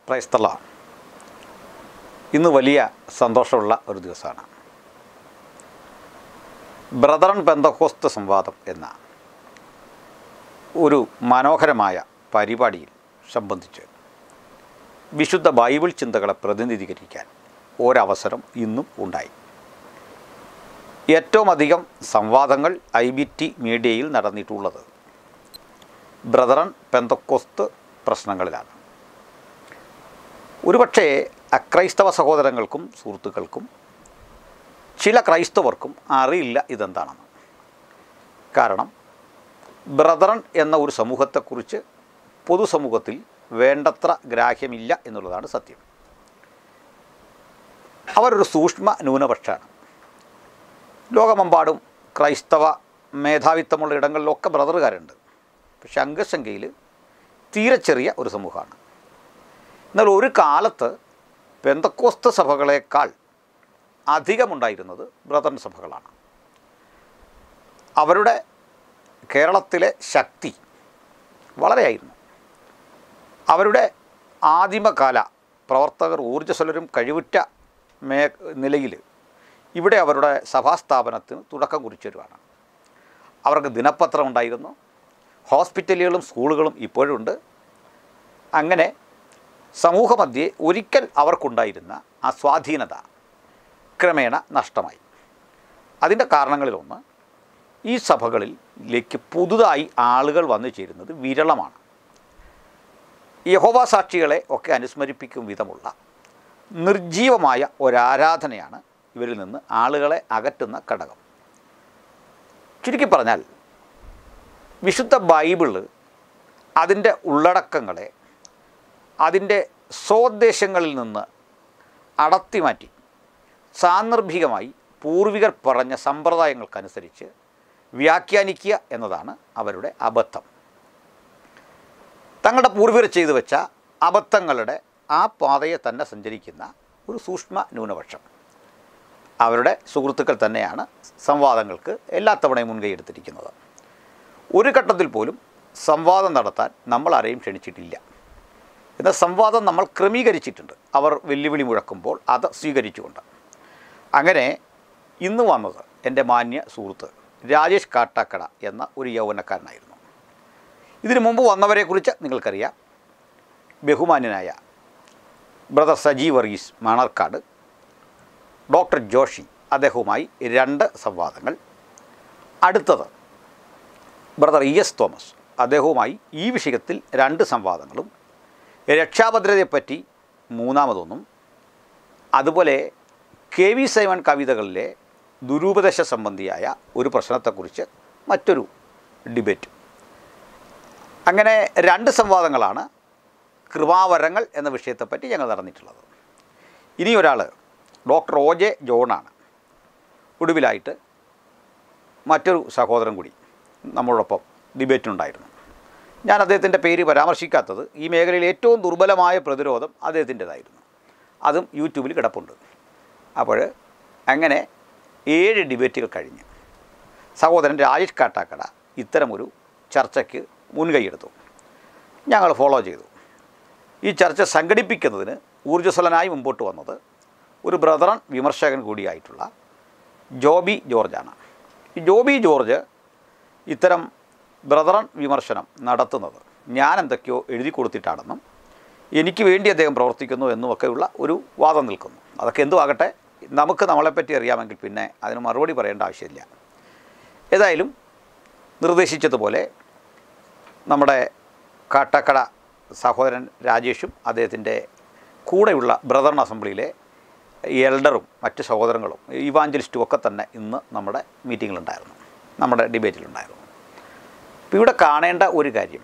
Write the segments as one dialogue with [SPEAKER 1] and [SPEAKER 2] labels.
[SPEAKER 1] ക്രൈസ്തല ഇന്ന് വലിയ സന്തോഷമുള്ള ഒരു ദിവസമാണ് ബ്രദറൻ പെന്തക്കോസ്ത് സംവാദം എന്ന ഒരു മനോഹരമായ പരിപാടിയിൽ സംബന്ധിച്ച് വിശുദ്ധ ബൈബിൾ ചിന്തകളെ പ്രതിനിധീകരിക്കാൻ ഒരവസരം ഇന്നും ഉണ്ടായി ഏറ്റവും അധികം സംവാദങ്ങൾ ഐ ബി ടി മീഡിയയിൽ നടന്നിട്ടുള്ളത് ബ്രദറൻ പെന്തക്കോസ്ത് പ്രശ്നങ്ങളിലാണ് ഒരുപക്ഷേ അക്രൈസ്തവ സഹോദരങ്ങൾക്കും സുഹൃത്തുക്കൾക്കും ചില ക്രൈസ്തവർക്കും അറിയില്ല ഇതെന്താണെന്ന് കാരണം ബ്രദറൻ എന്ന ഒരു സമൂഹത്തെക്കുറിച്ച് പൊതുസമൂഹത്തിൽ വേണ്ടത്ര ഗ്രാഹ്യമില്ല എന്നുള്ളതാണ് സത്യം അവരൊരു സൂക്ഷ്മ ന്യൂനപക്ഷമാണ് ലോകമെമ്പാടും ക്രൈസ്തവ മേധാവിത്വമുള്ള ഇടങ്ങളിലൊക്കെ ബ്രദറുകാരുണ്ട് പക്ഷെ അംഗസംഖ്യയിൽ തീരെ ചെറിയ ഒരു സമൂഹമാണ് എന്നാൽ ഒരു കാലത്ത് പെന്തക്കോസ്ത സഭകളേക്കാൾ അധികമുണ്ടായിരുന്നത് ബ്രദറൻ സഭകളാണ് അവരുടെ കേരളത്തിലെ ശക്തി വളരെയായിരുന്നു അവരുടെ ആദിമകാല പ്രവർത്തകർ ഊർജ്ജസ്വലരും കഴിവുറ്റ മേ നിലയിൽ ഇവിടെ അവരുടെ സഭാസ്ഥാപനത്തിന് തുടക്കം കുറിച്ചവരുമാണ് അവർക്ക് ദിനപത്രം ഉണ്ടായിരുന്നു ഹോസ്പിറ്റലുകളും സ്കൂളുകളും ഇപ്പോഴുണ്ട് അങ്ങനെ സമൂഹമധ്യേ ഒരിക്കൽ അവർക്കുണ്ടായിരുന്ന ആ സ്വാധീനത ക്രമേണ നഷ്ടമായി അതിൻ്റെ കാരണങ്ങളിലൊന്ന് ഈ സഭകളിലേക്ക് പുതുതായി ആളുകൾ വന്നു ചേരുന്നത് വിരളമാണ് യഹോവ സാക്ഷികളെ ഒക്കെ അനുസ്മരിപ്പിക്കും വിധമുള്ള നിർജീവമായ ഒരാരാധനയാണ് ഇവരിൽ നിന്ന് ആളുകളെ അകറ്റുന്ന ഘടകം ചുരുക്കി പറഞ്ഞാൽ വിശുദ്ധ ബൈബിള് അതിൻ്റെ ഉള്ളടക്കങ്ങളെ അതിൻ്റെ സ്വോദ്ദേശങ്ങളിൽ നിന്ന് അടർത്തിമാറ്റി സാന്ദർഭികമായി പൂർവികർ പറഞ്ഞ സമ്പ്രദായങ്ങൾക്കനുസരിച്ച് വ്യാഖ്യാനിക്കുക എന്നതാണ് അവരുടെ അബദ്ധം തങ്ങളുടെ പൂർവികർ ചെയ്തു വെച്ച അബദ്ധങ്ങളുടെ ആ പാതയെ തന്നെ സഞ്ചരിക്കുന്ന ഒരു സൂക്ഷ്മ ന്യൂനപക്ഷം അവരുടെ സുഹൃത്തുക്കൾ തന്നെയാണ് സംവാദങ്ങൾക്ക് എല്ലാ തവണയും മുൻകൈ എടുത്തിരിക്കുന്നത് ഒരു ഘട്ടത്തിൽ പോലും സംവാദം നടത്താൻ നമ്മൾ ആരെയും ക്ഷണിച്ചിട്ടില്ല എന്നാൽ സംവാദം നമ്മൾ ക്രമീകരിച്ചിട്ടുണ്ട് അവർ വെല്ലുവിളി മുഴക്കുമ്പോൾ അത് സ്വീകരിച്ചുകൊണ്ട് അങ്ങനെ ഇന്ന് വന്നത് എൻ്റെ മാന്യ സുഹൃത്ത് രാജേഷ് കാട്ടാക്കട എന്ന ഒരു യൗവനക്കാരനായിരുന്നു ഇതിനു മുമ്പ് വന്നവരെക്കുറിച്ച് നിങ്ങൾക്കറിയാം ബഹുമാന്യനായ ബ്രദർ സജി വർഗീസ് മണർക്കാട് ഡോക്ടർ ജോഷി അദ്ദേഹവുമായി രണ്ട് സംവാദങ്ങൾ അടുത്തത് ബ്രദർ ഇ എസ് തോമസ് അദ്ദേഹവുമായി ഈ വിഷയത്തിൽ രണ്ട് സംവാദങ്ങളും രക്ഷാഭദ്രതയെപ്പറ്റി മൂന്നാമതൊന്നും അതുപോലെ കെ വി സൈമൺ കവിതകളിലെ ദുരൂപദേശ സംബന്ധിയായ ഒരു പ്രശ്നത്തെക്കുറിച്ച് മറ്റൊരു ഡിബേറ്റ് അങ്ങനെ രണ്ട് സംവാദങ്ങളാണ് കൃപാവരങ്ങൾ എന്ന വിഷയത്തെപ്പറ്റി ഞങ്ങൾ നടന്നിട്ടുള്ളത് ഇനി ഒരാൾ ഡോക്ടർ ഒ ജെ ജോണാണ് ഒടുവിലായിട്ട് മറ്റൊരു സഹോദരൻ കൂടി നമ്മളോടൊപ്പം ഡിബേറ്റിനുണ്ടായിരുന്നു ഞാൻ അദ്ദേഹത്തിൻ്റെ പേര് പരാമർശിക്കാത്തത് ഈ മേഖലയിൽ ഏറ്റവും ദുർബലമായ പ്രതിരോധം അദ്ദേഹത്തിൻ്റെതായിരുന്നു അതും യൂട്യൂബിൽ കിടപ്പുണ്ട് അപ്പോൾ അങ്ങനെ ഏഴ് ഡിബേറ്റുകൾ കഴിഞ്ഞ് സഹോദരൻ രാജേഷ് കാട്ടാക്കട ഇത്തരമൊരു ചർച്ചയ്ക്ക് മുൻകൈയെടുത്തു ഞങ്ങൾ ഫോളോ ചെയ്തു ഈ ചർച്ച സംഘടിപ്പിക്കുന്നതിന് ഊർജ്ജസ്വലനായി മുമ്പോട്ട് വന്നത് ഒരു ബ്രദറൻ വിമർശകൻ കൂടിയായിട്ടുള്ള ജോബി ജോർജാണ് ഈ ജോബി ജോർജ് ഇത്തരം ബ്രദറൻ വിമർശനം നടത്തുന്നത് ഞാൻ എന്തൊക്കെയോ എഴുതി കൊടുത്തിട്ടാണെന്നും എനിക്ക് വേണ്ടി അദ്ദേഹം പ്രവർത്തിക്കുന്നു എന്നുമൊക്കെയുള്ള ഒരു വാദം നിൽക്കുന്നു അതൊക്കെ എന്തുവാകട്ടെ നമുക്ക് നമ്മളെപ്പറ്റി അറിയാമെങ്കിൽ പിന്നെ അതിന് മറുപടി പറയേണ്ട ആവശ്യമില്ല ഏതായാലും നിർദ്ദേശിച്ചതുപോലെ നമ്മുടെ കാട്ടക്കട സഹോദരൻ രാജേഷും അദ്ദേഹത്തിൻ്റെ കൂടെയുള്ള ബ്രദറൻ അസംബ്ലിയിലെ എൽഡറും മറ്റ് സഹോദരങ്ങളും ഇവാഞ്ചലിസ്റ്റും ഒക്കെ തന്നെ ഇന്ന് നമ്മുടെ മീറ്റിങ്ങിലുണ്ടായിരുന്നു നമ്മുടെ ഡിബേറ്റിലുണ്ടായിരുന്നു അപ്പോൾ ഇവിടെ കാണേണ്ട ഒരു കാര്യം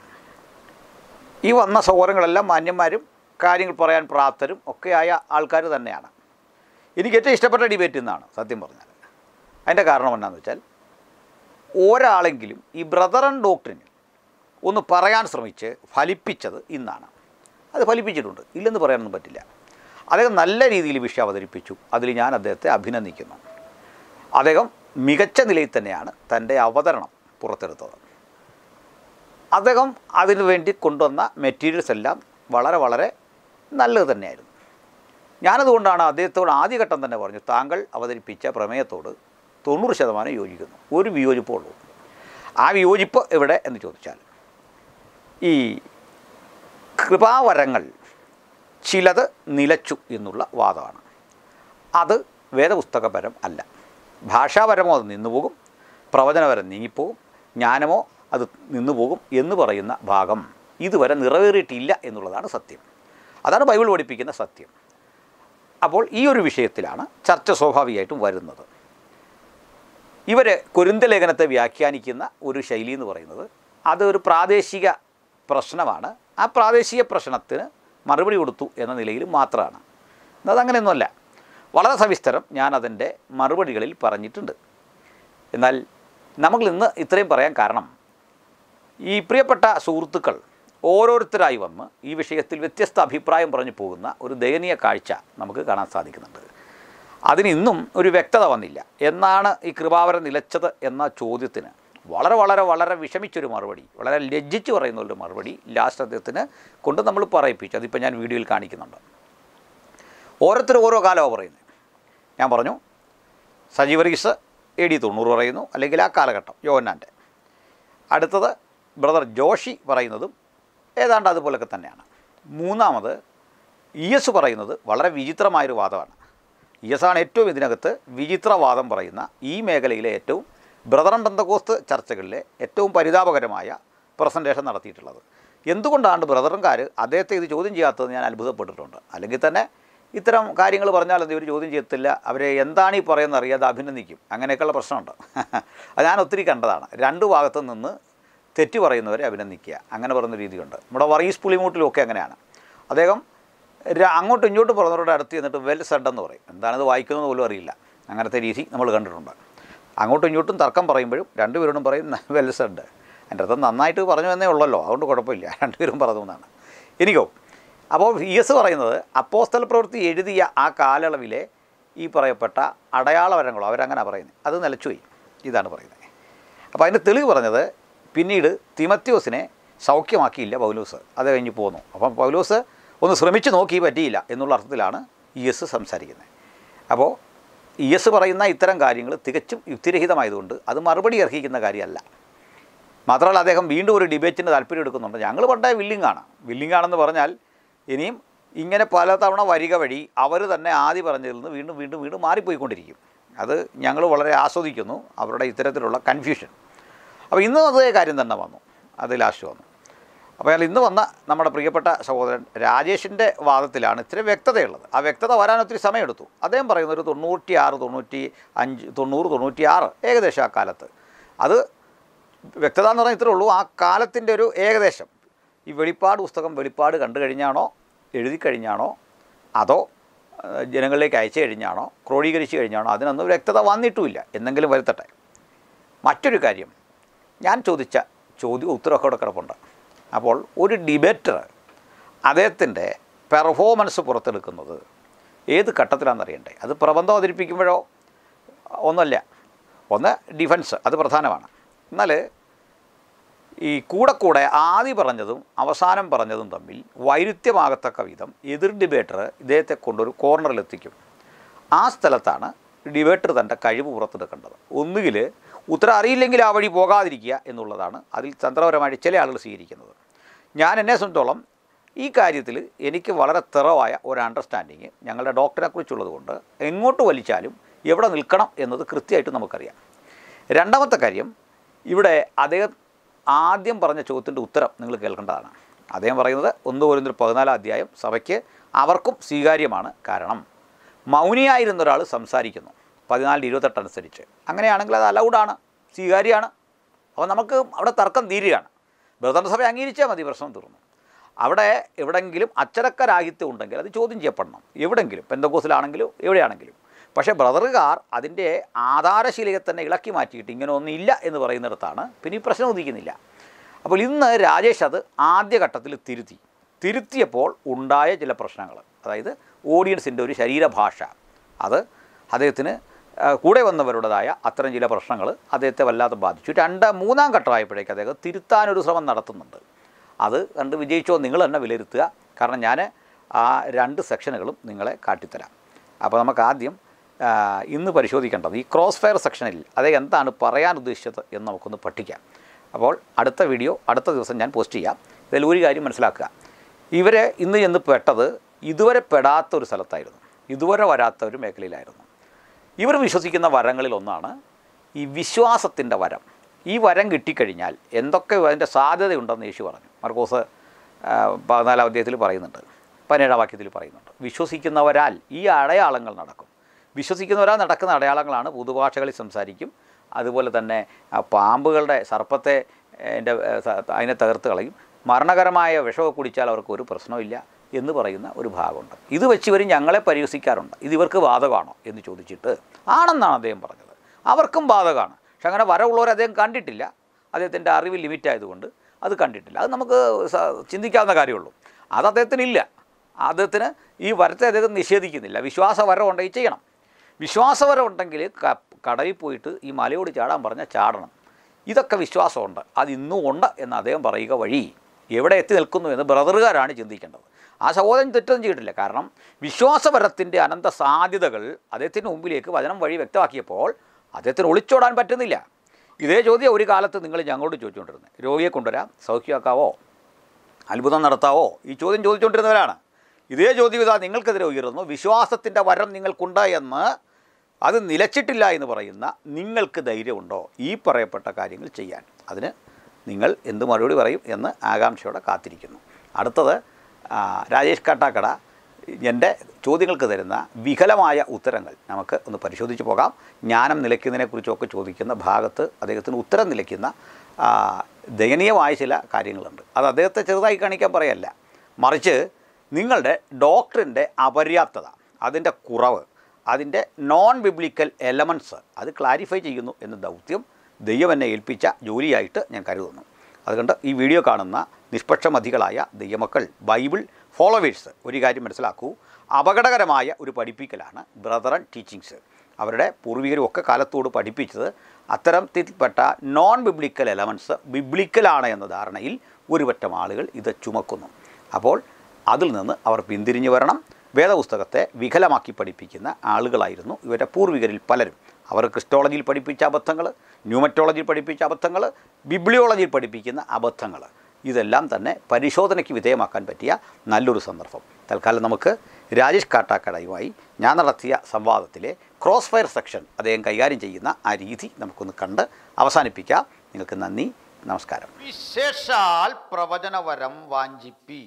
[SPEAKER 1] ഈ വന്ന സഹോദരങ്ങളെല്ലാം മാന്യന്മാരും കാര്യങ്ങൾ പറയാൻ പ്രാപ്തരും ഒക്കെയായ ആൾക്കാർ തന്നെയാണ് എനിക്ക് ഏറ്റവും ഇഷ്ടപ്പെട്ട ഡിബേറ്റ് ഇന്നാണ് സത്യം പറഞ്ഞാൽ അതിൻ്റെ കാരണം എന്നാന്ന് വെച്ചാൽ ഒരാളെങ്കിലും ഈ ബ്രദറൻ ഡോക്ടറിന് ഒന്ന് പറയാൻ ശ്രമിച്ച് ഫലിപ്പിച്ചത് ഇന്നാണ് അത് ഫലിപ്പിച്ചിട്ടുണ്ട് ഇല്ലെന്ന് പറയാനൊന്നും പറ്റില്ല അദ്ദേഹം നല്ല രീതിയിൽ വിഷയം അവതരിപ്പിച്ചു അതിൽ ഞാൻ അദ്ദേഹത്തെ അഭിനന്ദിക്കുന്നു അദ്ദേഹം മികച്ച നിലയിൽ തന്നെയാണ് തൻ്റെ അവതരണം പുറത്തെടുത്തത് അദ്ദേഹം അതിനു വേണ്ടി കൊണ്ടുവന്ന മെറ്റീരിയൽസ് എല്ലാം വളരെ വളരെ നല്ലത് തന്നെയായിരുന്നു ഞാനതുകൊണ്ടാണ് അദ്ദേഹത്തോട് ആദ്യഘട്ടം തന്നെ പറഞ്ഞു താങ്കൾ അവതരിപ്പിച്ച പ്രമേയത്തോട് തൊണ്ണൂറ് ശതമാനം യോജിക്കുന്നു ഒരു വിയോജിപ്പുള്ളൂ ആ വിയോജിപ്പ് എവിടെ എന്ന് ചോദിച്ചാൽ ഈ കൃപാവരങ്ങൾ ചിലത് നിലച്ചു എന്നുള്ള വാദമാണ് അത് വേദപുസ്തകപരം അല്ല ഭാഷാപരമോ അത് നിന്നുപോകും പ്രവചനപരം നീങ്ങിപ്പോകും ജ്ഞാനമോ അത് നിന്നുപോകും എന്ന് പറയുന്ന ഭാഗം ഇതുവരെ നിറവേറിയിട്ടില്ല എന്നുള്ളതാണ് സത്യം അതാണ് ബൈബിൾ പഠിപ്പിക്കുന്ന സത്യം അപ്പോൾ ഈ ഒരു വിഷയത്തിലാണ് ചർച്ച സ്വാഭാവികമായിട്ടും വരുന്നത് ഇവർ കുരുന്ത ലേഖനത്തെ വ്യാഖ്യാനിക്കുന്ന ഒരു ശൈലി എന്ന് പറയുന്നത് അതൊരു പ്രാദേശിക പ്രശ്നമാണ് ആ പ്രാദേശിക പ്രശ്നത്തിന് മറുപടി കൊടുത്തു എന്ന നിലയിൽ മാത്രമാണ് അതങ്ങനെയൊന്നുമല്ല വളരെ സവിസ്തരം ഞാൻ അതിൻ്റെ മറുപടികളിൽ പറഞ്ഞിട്ടുണ്ട് എന്നാൽ നമ്മൾ ഇന്ന് ഇത്രയും പറയാൻ കാരണം ഈ പ്രിയപ്പെട്ട സുഹൃത്തുക്കൾ ഓരോരുത്തരായി വന്ന് ഈ വിഷയത്തിൽ വ്യത്യസ്ത അഭിപ്രായം പറഞ്ഞു പോകുന്ന ഒരു ദയനീയ കാഴ്ച നമുക്ക് കാണാൻ സാധിക്കുന്നുണ്ട് അതിന് ഇന്നും ഒരു വ്യക്തത വന്നില്ല എന്നാണ് ഈ കൃപാവരം നിലച്ചത് എന്ന ചോദ്യത്തിന് വളരെ വളരെ വളരെ വിഷമിച്ചൊരു മറുപടി വളരെ ലജ്ജിച്ച് പറയുന്ന ഒരു മറുപടി ലാസ്റ്റ് അദ്ദേഹത്തിന് കൊണ്ട് നമ്മൾ പറയിപ്പിച്ചു അതിപ്പോൾ ഞാൻ വീഡിയോയിൽ കാണിക്കുന്നുണ്ട് ഓരോരുത്തരും ഓരോ കാലമാണ് പറയുന്നത് ഞാൻ പറഞ്ഞു സജീവ് റീസ് എ ഡി തൊണ്ണൂറ് പറയുന്നു അല്ലെങ്കിൽ ആ കാലഘട്ടം യോഹന്നാൻ്റെ അടുത്തത് ബ്രദർ ജോഷി പറയുന്നതും ഏതാണ്ട് അതുപോലൊക്കെ തന്നെയാണ് മൂന്നാമത് ഇ എസ് പറയുന്നത് വളരെ വിചിത്രമായൊരു വാദമാണ് ഇ എസ് ആണ് ഏറ്റവും ഇതിനകത്ത് വിചിത്രവാദം പറയുന്ന ഈ മേഖലയിലെ ഏറ്റവും ബ്രദറൻ ബന്ധകോസ്ത് ചർച്ചകളിലെ ഏറ്റവും പരിതാപകരമായ പ്രസൻറ്റേഷൻ നടത്തിയിട്ടുള്ളത് എന്തുകൊണ്ടാണ് ബ്രദറൻകാർ അദ്ദേഹത്തെ ഇത് ചോദ്യം ചെയ്യാത്തത് ഞാൻ അത്ഭുതപ്പെട്ടിട്ടുണ്ട് അല്ലെങ്കിൽ തന്നെ ഇത്തരം കാര്യങ്ങൾ പറഞ്ഞാൽ അത് ഇവർ ചോദ്യം ചെയ്യത്തില്ല അവരെ എന്താണ് ഈ പറയുന്നത് അറിയാതെ അഭിനന്ദിക്കും അങ്ങനെയൊക്കെയുള്ള പ്രശ്നമുണ്ട് അത് ഞാൻ ഒത്തിരി കണ്ടതാണ് രണ്ട് ഭാഗത്തു നിന്ന് തെറ്റ് പറയുന്നവരെ അഭിനന്ദിക്കുക അങ്ങനെ പറയുന്ന രീതിയുണ്ട് നമ്മുടെ വറീസ് പുളിമൂട്ടിലും ഒക്കെ അങ്ങനെയാണ് അദ്ദേഹം ര- അങ്ങോട്ടും ഇങ്ങോട്ടും പറഞ്ഞവരുടെ അടുത്ത് ചെന്നിട്ട് വെൽ സെഡ് എന്ന് പറയും എന്താണിത് വായിക്കുന്നത് പോലും അറിയില്ല അങ്ങനത്തെ രീതി നമ്മൾ കണ്ടിട്ടുണ്ട് അങ്ങോട്ടും ഇങ്ങോട്ടും തർക്കം പറയുമ്പോഴും രണ്ടുപേരോടും പറയും വെൽ സെഡ് എൻ്റെ അർത്ഥം നന്നായിട്ട് പറഞ്ഞു എന്നേ ഉള്ളല്ലോ അതുകൊണ്ട് കുഴപ്പമില്ല രണ്ടുപേരും പറഞ്ഞു എന്നാണ് എനിക്കോ അപ്പോൾ വി എസ് പറയുന്നത് അപ്പോസ്തല പ്രവൃത്തി എഴുതിയ ആ കാലയളവിലെ ഈ പറയപ്പെട്ട അടയാളവരങ്ങളോ അവരങ്ങനെ പറയുന്നത് അത് നിലച്ചുപോയി ഇതാണ് പറയുന്നത് അപ്പോൾ അതിൻ്റെ തെളിവ് പറഞ്ഞത് പിന്നീട് തിമത്യോസിനെ സൗഖ്യമാക്കിയില്ല പൗലോസ് അത് കഴിഞ്ഞ് പോന്നു അപ്പം പൗലോസ് ഒന്ന് ശ്രമിച്ചു നോക്കി പറ്റിയില്ല എന്നുള്ള അർത്ഥത്തിലാണ് ഇ എസ് സംസാരിക്കുന്നത് അപ്പോൾ ഇ എസ് പറയുന്ന ഇത്തരം കാര്യങ്ങൾ തികച്ചും യുക്തിരഹിതമായതുകൊണ്ട് അത് മറുപടി അർഹിക്കുന്ന കാര്യമല്ല മാത്രമല്ല അദ്ദേഹം വീണ്ടും ഒരു ഡിബേറ്റിന് താല്പര്യം എടുക്കുന്നുണ്ട് ഞങ്ങൾ പണ്ടേ വില്ലിംഗ് ആണ് വില്ലിംഗ് ആണെന്ന് പറഞ്ഞാൽ ഇനിയും ഇങ്ങനെ പലതവണ വരിക വഴി അവർ തന്നെ ആദ്യം പറഞ്ഞതിൽ നിന്ന് വീണ്ടും വീണ്ടും വീണ്ടും മാറിപ്പോയിക്കൊണ്ടിരിക്കും അത് ഞങ്ങൾ വളരെ ആസ്വദിക്കുന്നു അവരുടെ ഇത്തരത്തിലുള്ള കൺഫ്യൂഷൻ അപ്പോൾ ഇന്നും അതേ കാര്യം തന്നെ വന്നു അത് ലാസ്റ്റ് വന്നു അപ്പോൾ അയാൾ ഇന്ന് വന്ന നമ്മുടെ പ്രിയപ്പെട്ട സഹോദരൻ രാജേഷിൻ്റെ വാദത്തിലാണ് ഇത്തിരി വ്യക്തതയുള്ളത് ആ വ്യക്തത വരാൻ ഒത്തിരി സമയമെടുത്തു അദ്ദേഹം പറയുന്ന ഒരു തൊണ്ണൂറ്റി ആറ് തൊണ്ണൂറ്റി അഞ്ച് തൊണ്ണൂറ് തൊണ്ണൂറ്റി ആറ് ഏകദേശം ആ കാലത്ത് അത് വ്യക്തത എന്ന് പറഞ്ഞാൽ ഇത്രേ ഉള്ളൂ ആ കാലത്തിൻ്റെ ഒരു ഏകദേശം ഈ വെളിപ്പാട് പുസ്തകം വെളിപ്പാട് കണ്ടു കഴിഞ്ഞാണോ എഴുതി കഴിഞ്ഞാണോ അതോ ആ, ജനങ്ങളിലേക്ക് അയച്ചു കഴിഞ്ഞാണോ ക്രോഡീകരിച്ച് കഴിഞ്ഞാണോ അതിനൊന്നും വ്യക്തത വന്നിട്ടുമില്ല എന്നെങ്കിലും വരുത്തട്ടെ മറ്റൊരു കാര്യം ഞാൻ ചോദിച്ച ചോദ്യം ഉത്തരമൊക്കെ ഇവിടെ കിടപ്പുണ്ട് അപ്പോൾ ഒരു ഡിബേറ്റർ അദ്ദേഹത്തിൻ്റെ പെർഫോമൻസ് പുറത്തെടുക്കുന്നത് ഏത് ഘട്ടത്തിലാണെന്ന് അറിയണ്ടേ അത് പ്രബന്ധം അവതരിപ്പിക്കുമ്പോഴോ ഒന്നല്ല ഒന്ന് ഡിഫൻസ് അത് പ്രധാനമാണ് എന്നാൽ ഈ കൂടെ കൂടെ ആദ്യം പറഞ്ഞതും അവസാനം പറഞ്ഞതും തമ്മിൽ വൈരുദ്ധ്യമാകത്തക്ക വിധം എതിർ ഡിബേറ്റർ ഇദ്ദേഹത്തെ കൊണ്ടൊരു കോർണറിലെത്തിക്കും ആ സ്ഥലത്താണ് ഡിബേറ്റർ തൻ്റെ കഴിവ് പുറത്തെടുക്കേണ്ടത് ഒന്നുകിൽ ഉത്തരം അറിയില്ലെങ്കിൽ ആ വഴി പോകാതിരിക്കുക എന്നുള്ളതാണ് അതിൽ തന്ത്രപരമായിട്ട് ചില ആളുകൾ സ്വീകരിക്കുന്നത് ഞാൻ എന്നെ സംബന്ധിച്ചോളം ഈ കാര്യത്തിൽ എനിക്ക് വളരെ തെറവായ ഒരു അണ്ടർസ്റ്റാൻഡിങ് ഞങ്ങളുടെ ഡോക്ടറെ കുറിച്ചുള്ളത് കൊണ്ട് എങ്ങോട്ട് വലിച്ചാലും എവിടെ നിൽക്കണം എന്നത് കൃത്യമായിട്ട് നമുക്കറിയാം രണ്ടാമത്തെ കാര്യം ഇവിടെ അദ്ദേഹം ആദ്യം പറഞ്ഞ ചോദ്യത്തിൻ്റെ ഉത്തരം നിങ്ങൾ കേൾക്കേണ്ടതാണ് അദ്ദേഹം പറയുന്നത് ഒന്ന് പോലും പതിനാലാം അധ്യായം സഭയ്ക്ക് അവർക്കും സ്വീകാര്യമാണ് കാരണം മൗനിയായിരുന്ന ഒരാൾ സംസാരിക്കുന്നു പതിനാലിൻ്റെ ഇരുപത്തെട്ട് അനുസരിച്ച് അങ്ങനെയാണെങ്കിൽ അത് അലൗഡാണ് സ്വീകാര്യമാണ് അപ്പോൾ നമുക്ക് അവിടെ തർക്കം തീരുകയാണ് ബൃഹദണ്ഡ സഭ അംഗീകരിച്ചാൽ മതി പ്രശ്നം തീർന്നു അവിടെ എവിടെങ്കിലും അച്ചടക്കരാഹിത്യം ഉണ്ടെങ്കിൽ അത് ചോദ്യം ചെയ്യപ്പെടണം എവിടെങ്കിലും പെന്തക്കോസിലാണെങ്കിലും എവിടെയാണെങ്കിലും പക്ഷേ ബ്രദറുകാർ അതിൻ്റെ ആധാരശീലയെ തന്നെ ഇളക്കി മാറ്റിയിട്ട് ഇങ്ങനെ ഒന്നില്ല എന്ന് പറയുന്നിടത്താണ് പിന്നെ ഈ പ്രശ്നം ഉദിക്കുന്നില്ല അപ്പോൾ ഇന്ന് രാജേഷ് അത് ആദ്യഘട്ടത്തിൽ തിരുത്തി തിരുത്തിയപ്പോൾ ഉണ്ടായ ചില പ്രശ്നങ്ങൾ അതായത് ഓഡിയൻസിൻ്റെ ഒരു ശരീരഭാഷ അത് അദ്ദേഹത്തിന് ആ, കൂടെ വന്നവരുടേതായ അത്തരം ചില പ്രശ്നങ്ങൾ അദ്ദേഹത്തെ വല്ലാതെ ബാധിച്ചു രണ്ട് മൂന്നാം ഘട്ടമായപ്പോഴേക്ക് അദ്ദേഹം തിരുത്താനൊരു ശ്രമം നടത്തുന്നുണ്ട് അത് കണ്ട് വിജയിച്ചോ നിങ്ങൾ തന്നെ വിലയിരുത്തുക കാരണം ഞാൻ ആ രണ്ട് സെക്ഷനുകളും നിങ്ങളെ കാട്ടിത്തരാം അപ്പോൾ നമുക്ക് ആദ്യം ആ, ഇന്ന് പരിശോധിക്കേണ്ടത് ഈ ക്രോസ് ഫയർ സെക്ഷനിൽ അത് എന്താണ് പറയാൻ ഉദ്ദേശിച്ചത് എന്ന് നമുക്കൊന്ന് പഠിക്കാം അപ്പോൾ അടുത്ത വീഡിയോ അടുത്ത ദിവസം ഞാൻ പോസ്റ്റ് ചെയ്യാം ഇതിൽ ഒരു കാര്യം മനസ്സിലാക്കുക ഇവരെ ഇന്ന് ചെന്ന് പെട്ടത് ഇതുവരെ പെടാത്ത ഒരു സ്ഥലത്തായിരുന്നു ഇതുവരെ വരാത്ത ഒരു മേഖലയിലായിരുന്നു ഇവർ വിശ്വസിക്കുന്ന വരങ്ങളിൽ ഒന്നാണ് ഈ വിശ്വാസത്തിൻ്റെ വരം ഈ വരം കിട്ടിക്കഴിഞ്ഞാൽ എന്തൊക്കെ അതിൻ്റെ സാധ്യതയുണ്ടെന്ന് യേശു പറഞ്ഞു മർക്കോസ് ആ, പതിനാലാം അധ്യായത്തിൽ പറയുന്നുണ്ട് പതിനേഴാം വാക്യത്തിൽ പറയുന്നുണ്ട് വിശ്വസിക്കുന്നവരാൽ ഈ അടയാളങ്ങൾ നടക്കും വിശ്വസിക്കുന്നവരാൽ നടക്കുന്ന അടയാളങ്ങളാണ് പുതുഭാഷകളിൽ സംസാരിക്കും അതുപോലെ തന്നെ ആ പാമ്പുകളുടെ സർപ്പത്തെ എൻ്റെ അതിനെ തകർത്ത് കളയും മരണകരമായ വിഷമൊക്കെ കുടിച്ചാൽ അവർക്ക് ഒരു പ്രശ്നമില്ല എന്ന് പറയുന്ന ഒരു ഭാഗമുണ്ട് ഇത് വെച്ച് ഇവർ ഞങ്ങളെ പരിഹസിക്കാറുണ്ട് ഇത് ഇവർക്ക് ബാധകമാണോ എന്ന് ചോദിച്ചിട്ട് ആണെന്നാണ് അദ്ദേഹം പറഞ്ഞത് അവർക്കും ബാധകമാണ് പക്ഷെ അങ്ങനെ വരവുള്ളവരെ അദ്ദേഹം കണ്ടിട്ടില്ല അദ്ദേഹത്തിൻ്റെ അറിവ് ലിമിറ്റ് ആയതുകൊണ്ട് അത് കണ്ടിട്ടില്ല അത് നമുക്ക് സ- ചിന്തിക്കാവുന്ന കാര്യമുള്ളൂ അത് അദ്ദേഹത്തിനില്ല അദ്ദേഹത്തിന് ഈ വരത്തെ അദ്ദേഹം നിഷേധിക്കുന്നില്ല വിശ്വാസവരം ഉണ്ടെങ്കിൽ ചെയ്യണം വിശ്വാസവരം ഉണ്ടെങ്കിൽ ക- കടയിൽ പോയിട്ട് ഈ മലയോട് ചാടാൻ പറഞ്ഞാൽ ചാടണം ഇതൊക്കെ വിശ്വാസമുണ്ട് അത് ഇന്നും ഉണ്ട് എന്ന് അദ്ദേഹം പറയുക വഴി എവിടെ എത്തി നിൽക്കുന്നു എന്ന് ബ്രദറുകാരാണ് ചിന്തിക്കേണ്ടത് ആ സഹോദരൻ തെറ്റൊന്നും ചെയ്തിട്ടില്ല കാരണം വിശ്വാസപരത്തിൻ്റെ അനന്ത സാധ്യതകൾ അദ്ദേഹത്തിൻ്റെ മുമ്പിലേക്ക് വചനം വഴി വ്യക്തമാക്കിയപ്പോൾ അദ്ദേഹത്തിന് ഒളിച്ചോടാൻ പറ്റുന്നില്ല ഇതേ ചോദ്യം ഒരു കാലത്ത് നിങ്ങൾ ഞങ്ങളോട് ചോദിച്ചുകൊണ്ടിരുന്നത് രോഗിയെ കൊണ്ടുവരാം സൗഖ്യമാക്കാവോ അത്ഭുതം നടത്താവോ ഈ ചോദ്യം ചോദിച്ചുകൊണ്ടിരുന്നവരാണ് ഇതേ ചോദ്യം ഇതാ നിങ്ങൾക്കെതിരെ ഉയരുന്നു വിശ്വാസത്തിൻ്റെ വരം നിങ്ങൾക്കുണ്ട് എന്ന് അത് നിലച്ചിട്ടില്ല എന്ന് പറയുന്ന നിങ്ങൾക്ക് ധൈര്യമുണ്ടോ ഈ പറയപ്പെട്ട കാര്യങ്ങൾ ചെയ്യാൻ അതിന് നിങ്ങൾ എന്ത് മറുപടി പറയും എന്ന് ആകാംക്ഷയോടെ കാത്തിരിക്കുന്നു അടുത്തത് ആ, രാജേഷ് കാട്ടാക്കട എൻ്റെ ചോദ്യങ്ങൾക്ക് തരുന്ന വികലമായ ഉത്തരങ്ങൾ നമുക്ക് ഒന്ന് പരിശോധിച്ച് പോകാം ജ്ഞാനം നിലയ്ക്കുന്നതിനെക്കുറിച്ചൊക്കെ ചോദിക്കുന്ന ഭാഗത്ത് അദ്ദേഹത്തിന് ഉത്തരം നിലയ്ക്കുന്ന ആ, ദയനീയമായ ചില കാര്യങ്ങളുണ്ട് അത് അദ്ദേഹത്തെ ചെറുതായി കാണിക്കാൻ പറയല്ല മറിച്ച് നിങ്ങളുടെ ഡോക്ടറിൻ്റെ അപര്യാപ്തത അതിൻ്റെ കുറവ് അതിൻ്റെ നോൺ ബിബ്ലിക്കൽ എലമെൻറ്റ്സ് അത് ക്ലാരിഫൈ ചെയ്യുന്നു എന്ന ദൗത്യം ദൈവം എന്നെ ഏൽപ്പിച്ച ജോലിയായിട്ട് ഞാൻ കരുതുന്നു അതുകൊണ്ട് ഈ വീഡിയോ കാണുന്ന നിഷ്പക്ഷമതികളായ ദൈവമക്കൾ ബൈബിൾ ഫോളോവേഴ്സ് ഒരു കാര്യം മനസ്സിലാക്കൂ അപകടകരമായ ഒരു പഠിപ്പിക്കലാണ് ബ്രദറൻ ടീച്ചിങ്സ് അവരുടെ പൂർവികരും ഒക്കെ കാലത്തോട് പഠിപ്പിച്ചത് അത്തരത്തിൽപ്പെട്ട നോൺ ബിബ്ലിക്കൽ എലമെൻറ്റ്സ് ബിബ്ലിക്കലാണ് എന്ന ധാരണയിൽ ഒരുപറ്റം ആളുകൾ ഇത് ചുമക്കുന്നു അപ്പോൾ അതിൽ നിന്ന് അവർ പിന്തിരിഞ്ഞു വരണം വേദപുസ്തകത്തെ വികലമാക്കി പഠിപ്പിക്കുന്ന ആളുകളായിരുന്നു ഇവരുടെ പൂർവികരിൽ പലരും അവർ ക്രിസ്റ്റോളജിയിൽ പഠിപ്പിച്ച അബദ്ധങ്ങൾ ന്യൂമറ്റോളജിയിൽ പഠിപ്പിച്ച അബദ്ധങ്ങൾ ബിബ്ലിയോളജിയിൽ പഠിപ്പിക്കുന്ന അബദ്ധങ്ങൾ ഇതെല്ലാം തന്നെ പരിശോധനയ്ക്ക് വിധേയമാക്കാൻ പറ്റിയ നല്ലൊരു സന്ദർഭം തൽക്കാലം നമുക്ക് രാജേഷ് കാട്ടാക്കടയുമായി ഞാൻ നടത്തിയ സംവാദത്തിലെ ക്രോസ് ഫയർ സെക്ഷൻ അദ്ദേഹം കൈകാര്യം ചെയ്യുന്ന ആ രീതി നമുക്കൊന്ന് കണ്ട് അവസാനിപ്പിക്കാം നിങ്ങൾക്ക് നന്ദി നമസ്കാരം വിശേഷാൽ പ്രവചനവരം വാഞ്ചിപ്പി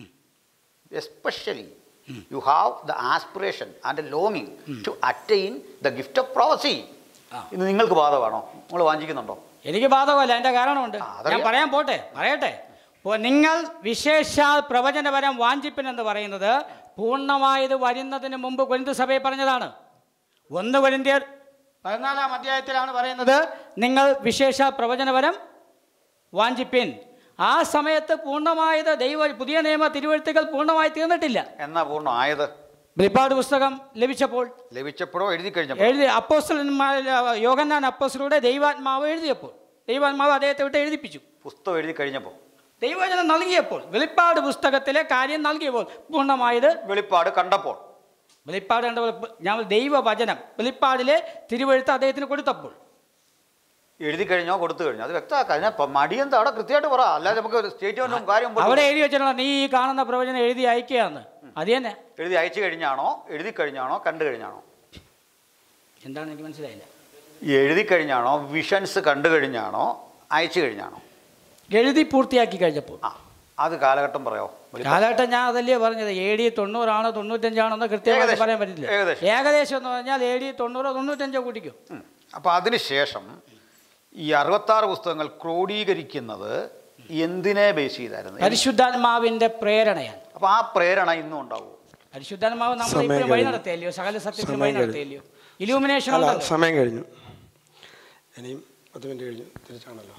[SPEAKER 1] especially you have the aspiration and ലോങ്ങിങ് to attain the gift of prophecy ഇത് നിങ്ങൾക്ക് ബാധകമാണോ നിങ്ങൾ വാഞ്ചിക്കുന്നുണ്ടോ
[SPEAKER 2] എനിക്ക് ബാധകമല്ല എൻ്റെ കാരണമുണ്ട്
[SPEAKER 1] ആ, അതറിയാം.
[SPEAKER 2] ഞാൻ പറയാൻ പോട്ടെ പറയട്ടെ അപ്പോൾ നിങ്ങൾ വിശേഷാൽ പ്രവചനപരം വാഞ്ചിപ്പിൻ എന്ന് പറയുന്നത് പൂർണ്ണമായത് വരുന്നതിന് മുമ്പ് കൊരിന്ത സഭയെ പറഞ്ഞതാണ് ഒന്ന് കൊരിന്ത്യർ പതിനാലാം അധ്യായത്തിലാണ് പറയുന്നത് നിങ്ങൾ വിശേഷാൽ പ്രവചനപരം വാഞ്ചിപ്പിൻ ആ സമയത്ത് പൂർണ്ണമായത് ദൈവ പുതിയ നിയമ തിരുവഴുത്തുകൾ പൂർണ്ണമായി തീർന്നിട്ടില്ല
[SPEAKER 1] എന്നാ പൂർണ്ണം ആയത്
[SPEAKER 2] വെളിപ്പാട് പുസ്തകം ലഭിച്ചപ്പോൾ
[SPEAKER 1] ലഭിച്ചപ്പോഴോ എഴുതി കഴിഞ്ഞപ്പോൾ
[SPEAKER 2] എഴുതി അപ്പോസ്റ്റലന്മാർ യോഗന്നാൻ അപ്പോസ്റ്റലൂടെ ദൈവാത്മാവ് എഴുതിയപ്പോൾ ദൈവാത്മാവ് അദ്ദേഹത്തെ വിട്ട് എഴുതിപ്പിച്ചു
[SPEAKER 1] പുസ്തകം എഴുതി കഴിഞ്ഞപ്പോൾ
[SPEAKER 2] ദൈവവചനം നൽകിയപ്പോൾ വെളിപ്പാട് പുസ്തകത്തിലെ കാര്യം നൽകിയപ്പോൾ പൂർണ്ണമായത്
[SPEAKER 1] വെളിപ്പാട് കണ്ടപ്പോൾ
[SPEAKER 2] വെളിപ്പാട് കണ്ട പോലെ ഞാൻ ദൈവവചനം വെളിപ്പാടിലെ തിരുവഴുത്ത് അദ്ദേഹത്തിന് കൊടുത്തപ്പോൾ
[SPEAKER 1] എഴുതി കഴിഞ്ഞോ കൊടുത്തു കഴിഞ്ഞോ അത് വ്യക്തമാക്കാം അതിനെ പ- മടിയെന്താ അവിടെ കൃത്യമായിട്ട് പറ അല്ലാതെ നമുക്ക് സ്റ്റേറ്റ്മെന്റും കാര്യം പോലും
[SPEAKER 2] അവിടെ എഴുതി വെച്ചിട്ടുള്ള നീ ഈ കാണുന്ന പ്രവചനം എഴുതി അയക്കുകയാണ് അത് തന്നെ
[SPEAKER 1] എഴുതി അയച്ചു കഴിഞ്ഞാണോ എഴുതി കഴിഞ്ഞാണോ കണ്ടു കഴിഞ്ഞാണോ
[SPEAKER 2] എന്താണ് എനിക്ക് മനസ്സിലായില്ല
[SPEAKER 1] എഴുതി കഴിഞ്ഞാണോ വിഷൻസ് കണ്ടു കഴിഞ്ഞാണോ അയച്ചു കഴിഞ്ഞാണോ
[SPEAKER 2] എഴുതി പൂർത്തിയാക്കി കഴിഞ്ഞപ്പോൾ
[SPEAKER 1] ആ അത് കാലഘട്ടം പറയോ
[SPEAKER 2] കാലഘട്ടം ഞാൻ അതല്ലേ പറഞ്ഞത് എ ഡി തൊണ്ണൂറാണോ തൊണ്ണൂറ്റഞ്ചാണോ എന്ന് കൃത്യമായിട്ട്
[SPEAKER 1] ഏകദേശം.
[SPEAKER 2] പറയാൻ പറ്റില്ല
[SPEAKER 1] ഏകദേശം.
[SPEAKER 2] ഏകദേശം എന്ന് പറഞ്ഞാൽ എ ഡി തൊണ്ണൂറോ തൊണ്ണൂറ്റഞ്ചോ കൂട്ടിക്കും
[SPEAKER 1] അപ്പോൾ അതിനുശേഷം ഈ അറുപത്താറ് പുസ്തകങ്ങൾ ക്രോഡീകരിക്കുന്നത് എന്തിനെ ബേസ് ചെയ്തായിരുന്നു
[SPEAKER 2] പരിശുദ്ധാത്മാവിന്റെ പ്രേരണയാണ്
[SPEAKER 1] അപ്പോൾ ആ പ്രേരണ ഇന്നും ഉണ്ടാവും
[SPEAKER 2] പരിശുദ്ധാത്മാവ് നമ്മൾ
[SPEAKER 3] സമയം
[SPEAKER 2] ഇപ്പോഴും വഴി
[SPEAKER 3] കഴിഞ്ഞു.
[SPEAKER 2] നടത്തിയല്ലയോ സകല സത്യത്തിലും
[SPEAKER 3] സമയം
[SPEAKER 2] വഴി
[SPEAKER 3] കഴിഞ്ഞു.
[SPEAKER 2] നടത്തിയല്ലയോ ഇലൂമിനേഷൻ
[SPEAKER 3] അല്ല
[SPEAKER 2] ഉണ്ടല്ലോ
[SPEAKER 3] സമയം കഴിഞ്ഞു ഇനിയും പത്ത് മിനിറ്റ് കഴിഞ്ഞു തിരിച്ചാണല്ലോ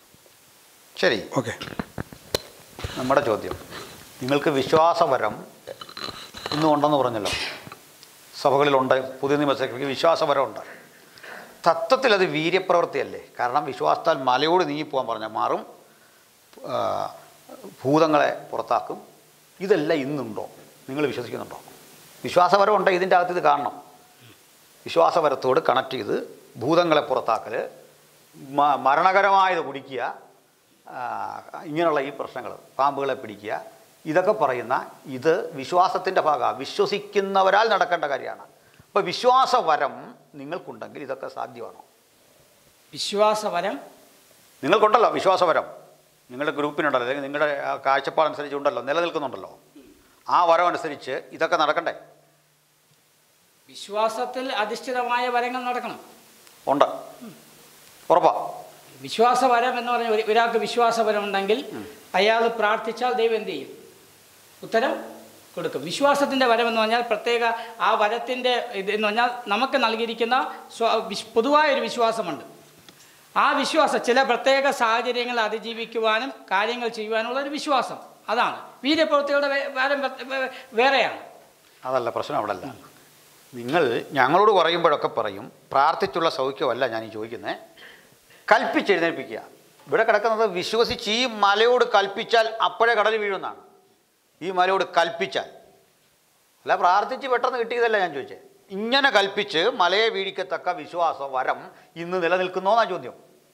[SPEAKER 1] ശരി
[SPEAKER 3] ഓക്കെ
[SPEAKER 1] നമ്മുടെ ചോദ്യം നിങ്ങൾക്ക് വിശ്വാസപരം ഇന്നും ഉണ്ടെന്ന് പറഞ്ഞല്ലോ സഭകളിലുണ്ട് പുതിയ നിയമസഭയ്ക്ക് വിശ്വാസപരമുണ്ട് തത്വത്തിൽ അത് വീര്യപ്രവൃത്തിയല്ലേ കാരണം വിശ്വാസത്താൽ മലയോട് നീങ്ങിപ്പോകാൻ പറഞ്ഞാൽ മാറും ആ, ഭൂതങ്ങളെ പുറത്താക്കും ഇതെല്ലാം ഇന്നുണ്ടോ നിങ്ങൾ വിശ്വസിക്കുന്നുണ്ടോ വിശ്വാസപരമുണ്ട് ഇതിൻ്റെ അകത്ത് ഇത് കാണണം വിശ്വാസപരത്തോട് കണക്ട് ചെയ്ത് ഭൂതങ്ങളെ പുറത്താക്കൽ മ- മരണകരമായത് കുടിക്കുക ആ, ഇങ്ങനെയുള്ള ഈ പ്രശ്നങ്ങൾ പാമ്പുകളെ പിടിക്കുക ഇതൊക്കെ പറയുന്ന ഇത് വിശ്വാസത്തിൻ്റെ ഭാഗമാണ് വിശ്വസിക്കുന്നവരാൽ നടക്കേണ്ട കാര്യമാണ് അപ്പോൾ വിശ്വാസവരം നിങ്ങൾക്കുണ്ടെങ്കിൽ ഇതൊക്കെ സാധ്യമാണോ
[SPEAKER 2] വിശ്വാസവരം
[SPEAKER 1] നിങ്ങൾക്കുണ്ടല്ലോ വിശ്വാസവരം നിങ്ങളുടെ ഗ്രൂപ്പിനുണ്ടല്ലോ അല്ലെങ്കിൽ നിങ്ങളുടെ ആ കാഴ്ചപ്പാടനുസരിച്ചുണ്ടല്ലോ നിലനിൽക്കുന്നുണ്ടല്ലോ ആ വരം അനുസരിച്ച് ഇതൊക്കെ നടക്കണ്ടേ
[SPEAKER 2] വിശ്വാസത്തിൽ അധിഷ്ഠിതമായ വരങ്ങൾ നടക്കണം
[SPEAKER 1] ഉണ്ട് ഉറപ്പാ
[SPEAKER 2] വിശ്വാസവരം എന്ന് പറഞ്ഞാൽ ഒരു- ഒരാൾക്ക് വിശ്വാസവരം ഉണ്ടെങ്കിൽ അയാൾ പ്രാർത്ഥിച്ചാൽ ദൈവം എന്ത് ചെയ്യും ഉത്തരം കൊടുക്കും വിശ്വാസത്തിൻ്റെ വരം എന്ന് പറഞ്ഞാൽ പ്രത്യേക ആ വരത്തിൻ്റെ ഇത് എന്ന് പറഞ്ഞാൽ നമുക്ക് നൽകിയിരിക്കുന്ന സ്വ വിശ്- പൊതുവായൊരു വിശ്വാസമുണ്ട് ആ വിശ്വാസം ചില പ്രത്യേക സാഹചര്യങ്ങൾ അതിജീവിക്കുവാനും കാര്യങ്ങൾ ചെയ്യുവാനുള്ള ഒരു വിശ്വാസം അതാണ് വീര്യപ്രവൃത്തികളുടെ വേ- വരം വേ- വേ- വേറെയാണ്
[SPEAKER 1] അതല്ല പ്രശ്നം അവിടെ അല്ല നിങ്ങൾ ഞങ്ങളോട് പറയുമ്പോഴൊക്കെ പറയും പ്രാർത്ഥിച്ചുള്ള സൗഖ്യമല്ല ഞാൻ ഈ ചോദിക്കുന്നത് കൽപ്പിച്ചെഴുന്നേൽപ്പിക്കുക ഇവിടെ കിടക്കുന്നത് വിശ്വസിച്ച് ഈ മലയോട് കൽപ്പിച്ചാൽ അപ്പോഴേ കടൽ വീഴുമെന്നാണ് ഈ മലയോട് കൽപ്പിച്ചാൽ അല്ല പ്രാർത്ഥിച്ച് പെട്ടെന്ന് കിട്ടിയതല്ല ഞാൻ ചോദിച്ചത് ഇങ്ങനെ കൽപ്പിച്ച് മലയെ വീഴിക്കത്തക്ക വിശ്വാസ വരം ഇന്ന് നിലനിൽക്കുന്നോ എന്നാ ചോദ്യം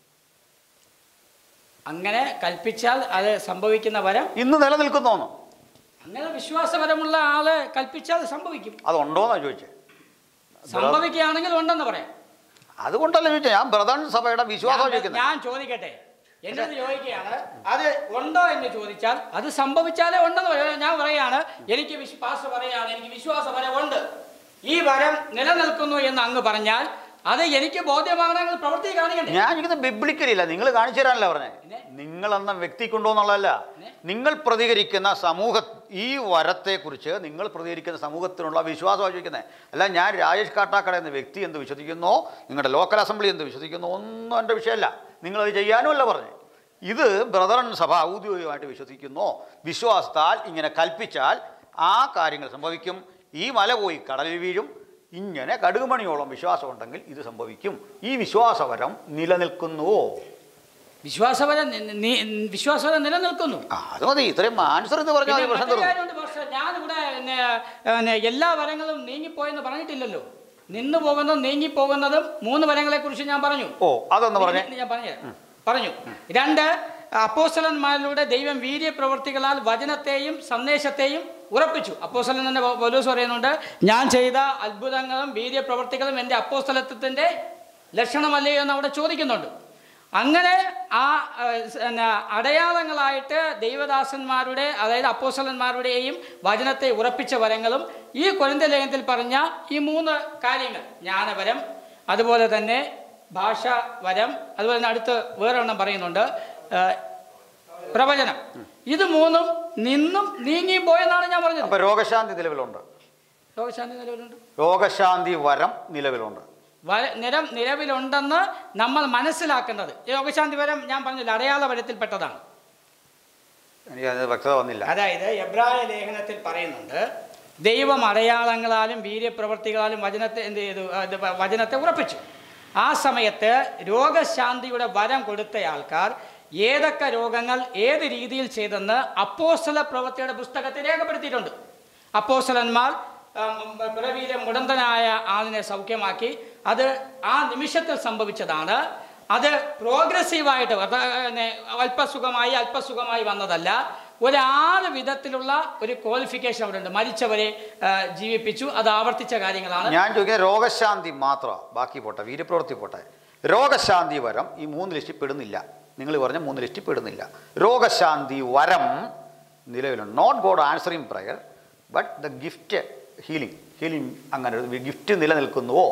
[SPEAKER 2] അങ്ങനെ കൽപ്പിച്ചാൽ അത് സംഭവിക്കുന്ന വരം
[SPEAKER 1] ഇന്ന് നിലനിൽക്കുന്നോന്ന്
[SPEAKER 2] അങ്ങനെ വിശ്വാസപരമുള്ള ആള് കൽപ്പിച്ചാൽ സംഭവിക്കും
[SPEAKER 1] അതുണ്ടോന്നാ ചോദിച്ചത്
[SPEAKER 2] സംഭവിക്കുകയാണെങ്കിൽ ഉണ്ടെന്ന് പറയാം
[SPEAKER 1] അതുകൊണ്ടല്ല ചോദിച്ചത് ഞാൻ ബ്രദൺ സഭയുടെ വിശ്വാസം
[SPEAKER 2] ഞാൻ-
[SPEAKER 1] ചോദിക്കുന്നത്
[SPEAKER 2] ഞാൻ ചോദിക്കട്ടെ എൻ്റെ അടുത്ത് ചോദിക്കുകയാണ് അത് ഉണ്ടോ എന്ന് ചോദിച്ചാൽ അത് സംഭവിച്ചാലേ ഉണ്ടെന്ന് പറയാം ഞാൻ പറയാണ് എനിക്ക് വിശ്വാസം പറയാണ് എനിക്ക് വിശ്വാസ വരം ഉണ്ട് ഈ വരം നിലനിൽക്കുന്നു എന്ന് അങ്ങ് പറഞ്ഞാൽ അത് എനിക്ക് ബോധ്യമാകണമെങ്കിൽ പ്രവൃത്തി കാണിക്കണ്ടേ
[SPEAKER 1] ഞാൻ ചോദിക്കുന്നത് ബിബ്ലിക്കലില്ല നിങ്ങൾ കാണിച്ചു തരാനല്ല പറഞ്ഞേ
[SPEAKER 2] പിന്നെ?
[SPEAKER 1] നിങ്ങൾ എന്ന വ്യക്തിക്കുണ്ടോ എന്നുള്ളതല്ല
[SPEAKER 2] പിന്നെ?
[SPEAKER 1] നിങ്ങൾ പ്രതികരിക്കുന്ന സമൂഹ ഈ വരത്തെക്കുറിച്ച് നിങ്ങൾ പ്രതികരിക്കുന്ന സമൂഹത്തിനുള്ള വിശ്വാസമാണ് ചോദിക്കുന്നത് അല്ല ഞാൻ രാജേഷ് കാട്ടാക്കട എന്ന വ്യക്തി എന്ത് വിശ്വസിക്കുന്നോ നിങ്ങളുടെ ലോക്കൽ അസംബ്ലി എന്ത് വിശ്വസിക്കുന്നോ ഒന്നും എൻ്റെ വിഷയമല്ല നിങ്ങളത് ചെയ്യാനുമല്ല പറഞ്ഞു ഇത് ബ്രദറൻ സഭ ഔദ്യോഗികമായിട്ട് വിശ്വസിക്കുന്നോ വിശ്വാസത്താൽ ഇങ്ങനെ കൽപ്പിച്ചാൽ ആ കാര്യങ്ങൾ സംഭവിക്കും ഈ മല പോയി കടലിൽ വീഴും ഇങ്ങനെ കടുകുമണിയോളം വിശ്വാസമുണ്ടെങ്കിൽ ഇത് സംഭവിക്കും ഈ വിശ്വാസവരം നിലനിൽക്കുന്നുവോ
[SPEAKER 2] വിശ്വാസവരം നി- നി- വിശ്വാസവരം നിലനിൽക്കുന്നു
[SPEAKER 1] ആ അത് മതി ഇത്രയും ആൻസർ എന്ന് പറഞ്ഞാൽ
[SPEAKER 2] പിന്നെ
[SPEAKER 1] മതി പ്രശ്നം
[SPEAKER 2] മറ്റൊരു
[SPEAKER 1] തീർന്നു
[SPEAKER 2] കാര്യമുണ്ട് പക്ഷേ ഞാനിവിടെ പിന്നെ, പിന്നെ എല്ലാ വരങ്ങളും നീങ്ങിപ്പോയെന്ന് പറഞ്ഞിട്ടില്ലല്ലോ നിന്നു പോകുന്നതും നീങ്ങിപ്പോകുന്നതും മൂന്ന് വരങ്ങളെ കുറിച്ച് ഞാൻ പറഞ്ഞു
[SPEAKER 1] ഓ അതൊന്ന് പറഞ്ഞേ
[SPEAKER 2] ഇത് ഞാൻ പറഞ്ഞു പറഞ്ഞു രണ്ട് അപ്പോസ്തലന്മാരിലൂടെ ദൈവം വീര്യപ്രവർത്തികളാൽ വചനത്തെയും സന്ദേശത്തെയും ഉറപ്പിച്ചു അപ്പോസ്തലൻ തന്നെ പൗ- പൗലോസ് പറയുന്നുണ്ട് ഞാൻ ചെയ്ത അത്ഭുതങ്ങളും വീര്യപ്രവർത്തികളും എൻ്റെ അപ്പോസ്തലത്വത്തിൻ്റെ ലക്ഷണമല്ലേ എന്ന് അവിടെ ചോദിക്കുന്നുണ്ട് അങ്ങനെ ആ ആ, സ് പിന്നെ അടയാളങ്ങളായിട്ട് ദൈവദാസന്മാരുടെ അതായത് അപ്പോസ്തലന്മാരുടെയും വചനത്തെ ഉറപ്പിച്ച വരങ്ങളും ഈ കൊരിന്ത ലേഖനത്തിൽ പറഞ്ഞ ഈ മൂന്ന് കാര്യങ്ങൾ ജ്ഞാനവരം അതുപോലെ തന്നെ ഭാഷ വരം അതുപോലെ തന്നെ അടുത്ത് വേറൊരെണ്ണം പറയുന്നുണ്ട് ആ, പ്രവചനം ഇത് മൂന്നും നിന്നും നീങ്ങി പോയെന്നാണ് ഞാൻ പറഞ്ഞത്
[SPEAKER 1] അപ്പൊ രോഗശാന്തി നിലവിലുണ്ട്
[SPEAKER 2] രോഗശാന്തി നിലവിലുണ്ട്
[SPEAKER 1] രോഗശാന്തി വരം നിലവിലുണ്ട്
[SPEAKER 2] വര നിരം നിലവിലുണ്ടെന്ന് നമ്മൾ മനസ്സിലാക്കുന്നത് രോഗശാന്തി വരം ഞാൻ പറഞ്ഞില്ല അടയാള വരത്തിൽപ്പെട്ടതാണ്
[SPEAKER 1] എനിക്ക് അതിന് വ്യക്തത വന്നില്ല
[SPEAKER 2] അതായത് എബ്രായ ലേഖനത്തിൽ പറയുന്നുണ്ട് ദൈവം അടയാളങ്ങളാലും വീര്യപ്രവർത്തികളാലും വചനത്തെ എന്ത് ചെയ്തു അത് വ- വചനത്തെ ഉറപ്പിച്ചു ആ സമയത്ത് രോഗശാന്തിയുടെ വരം കൊടുത്ത ആൾക്കാർ ഏതൊക്കെ രോഗങ്ങൾ ഏത് രീതിയിൽ ചെയ്തെന്ന് അപ്പോസ്തല പ്രവൃത്തിയുടെ പുസ്തകത്തിൽ രേഖപ്പെടുത്തിയിട്ടുണ്ട് അപ്പോസ്തലന്മാർ ഉം, പിറവിയിലെ മുടന്തനായ ആളിനെ സൗഖ്യമാക്കി അത് ആ നിമിഷത്തിൽ സംഭവിച്ചതാണ് അത് പ്രോഗ്രസീവായിട്ട് അത് പിന്നെ അല്പസുഖമായി അല്പസുഖമായി വന്നതല്ല ഒരാറ് വിധത്തിലുള്ള ഒരു ക്വാളിഫിക്കേഷൻ അവിടെ ഉണ്ട് മരിച്ചവരെ ആ, ജീവിപ്പിച്ചു അത് ആവർത്തിച്ച കാര്യങ്ങളാണ്
[SPEAKER 1] ഞാൻ ചോദിക്കുന്നത് രോഗശാന്തി മാത്രമാണ് ബാക്കി പോട്ടെ വീരപ്രവൃത്തി പോട്ടെ രോഗശാന്തി വരം ഈ മൂന്ന് ലിസ്റ്റിൽ പെടുന്നില്ല നിങ്ങൾ പറഞ്ഞ മൂന്ന് ലിസ്റ്റിൽ പെടുന്നില്ല രോഗശാന്തി വരം നിലവിലുണ്ട് not God answering prayer but the gift healing healing അങ്ങനെ ഒരു ഗിഫ്റ്റ് നിലനിൽക്കുന്നുവോ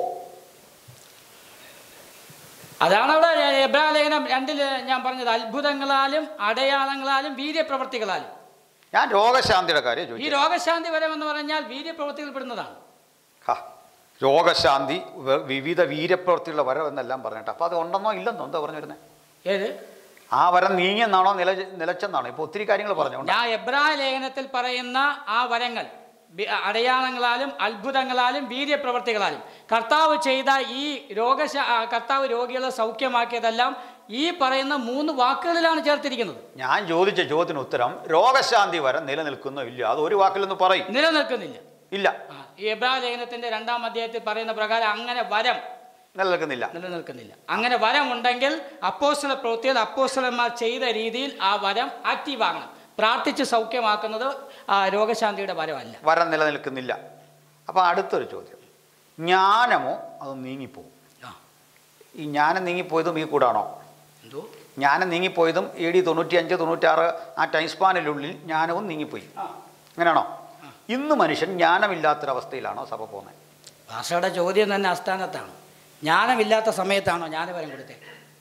[SPEAKER 2] അതാണ് അവിടെ എബ്രാ ലേഖനം രണ്ടിൽ ഞാൻ പറഞ്ഞത് അത്ഭുതങ്ങളാലും അടയാളങ്ങളാലും വീര്യപ്രവർത്തികളാലും
[SPEAKER 1] ഞാൻ രോഗശാന്തിയുടെ കാര്യം
[SPEAKER 2] ഈ
[SPEAKER 1] ചോദിച്ചു
[SPEAKER 2] രോഗശാന്തി വരം എന്ന് പറഞ്ഞാൽ വീര്യപ്രവർത്തികൾ പെടുന്നതാണ്
[SPEAKER 1] ഹാ രോഗശാന്തി വ- വിവിധ വീരപ്രവൃത്തിയുള്ള വരം എന്നെല്ലാം പറഞ്ഞിട്ട് അപ്പോൾ അത് ഉണ്ടെന്നോ ഇല്ലെന്നോ എന്താ പറഞ്ഞു വരുന്നത്
[SPEAKER 2] ഏത്
[SPEAKER 1] ആ വരം നീങ്ങിയെന്നാണോ നില നിലച്ചെന്നാണോ ഇപ്പോൾ ഒത്തിരി കാര്യങ്ങൾ പറഞ്ഞു
[SPEAKER 2] ഞാൻ എബ്രാ ലേഖനത്തിൽ പറയുന്ന ആ വരങ്ങൾ വി- അടയാളങ്ങളാലും അത്ഭുതങ്ങളാലും വീര്യപ്രവർത്തികളാലും കർത്താവ് ചെയ്ത ഈ രോഗശ ആ, കർത്താവ് രോഗികളെ സൗഖ്യമാക്കിയതെല്ലാം ഈ പറയുന്ന മൂന്ന് വാക്കുകളിലാണ് ചേർത്തിരിക്കുന്നത്
[SPEAKER 1] ഞാൻ ചോദിച്ച ചോദ്യത്തിന് ഉത്തരം രോഗശാന്തി വരം നിലനിൽക്കുന്നോ ഇല്ല അത് ഒരു വാക്കിലൊന്ന് പറയും
[SPEAKER 2] നിലനിൽക്കുന്നില്ല
[SPEAKER 1] ഇല്ല
[SPEAKER 2] ആ, ഈ എബ്രാ ലേഖനത്തിന്റെ രണ്ടാം അധ്യായത്തിൽ പറയുന്ന പ്രകാരം അങ്ങനെ വരം
[SPEAKER 1] നിലനിൽക്കുന്നില്ല
[SPEAKER 2] നിലനിൽക്കുന്നില്ല അങ്ങനെ വരം ഉണ്ടെങ്കിൽ അപ്പോസ്തല പ്രവൃത്തിയിൽ അപ്പോസ്തലന്മാർ ചെയ്ത രീതിയിൽ ആ വരം ആക്റ്റീവ് ആകണം പ്രാർത്ഥിച്ച് സൗഖ്യമാക്കുന്നത് ആ രോഗശാന്തിയുടെ വരമല്ല
[SPEAKER 1] വരം നിലനിൽക്കുന്നില്ല അപ്പോൾ അടുത്തൊരു ചോദ്യം ജ്ഞാനമോ അത് നീങ്ങിപ്പോകും
[SPEAKER 2] ആ,
[SPEAKER 1] ഈ ജ്ഞാനം നീങ്ങിപ്പോയതും ഈ കൂടാണോ
[SPEAKER 2] എന്തോ
[SPEAKER 1] ജ്ഞാനം നീങ്ങിപ്പോയതും എ ഡി തൊണ്ണൂറ്റി അഞ്ച് തൊണ്ണൂറ്റാറ് ആ ടൈം സ്പാനിനുള്ളിൽ ജ്ഞാനവും നീങ്ങിപ്പോയി
[SPEAKER 2] ആ.
[SPEAKER 1] അങ്ങനെയാണോ ഇന്ന് മനുഷ്യൻ ജ്ഞാനമില്ലാത്തൊരവസ്ഥയിലാണോ സഭ പോകുന്നത്
[SPEAKER 2] ഭാഷയുടെ ചോദ്യം തന്നെ അസ്ഥാനത്താണ് ജ്ഞാനമില്ലാത്ത സമയത്താണോ ജ്ഞാനവരം കൊടുത്തത്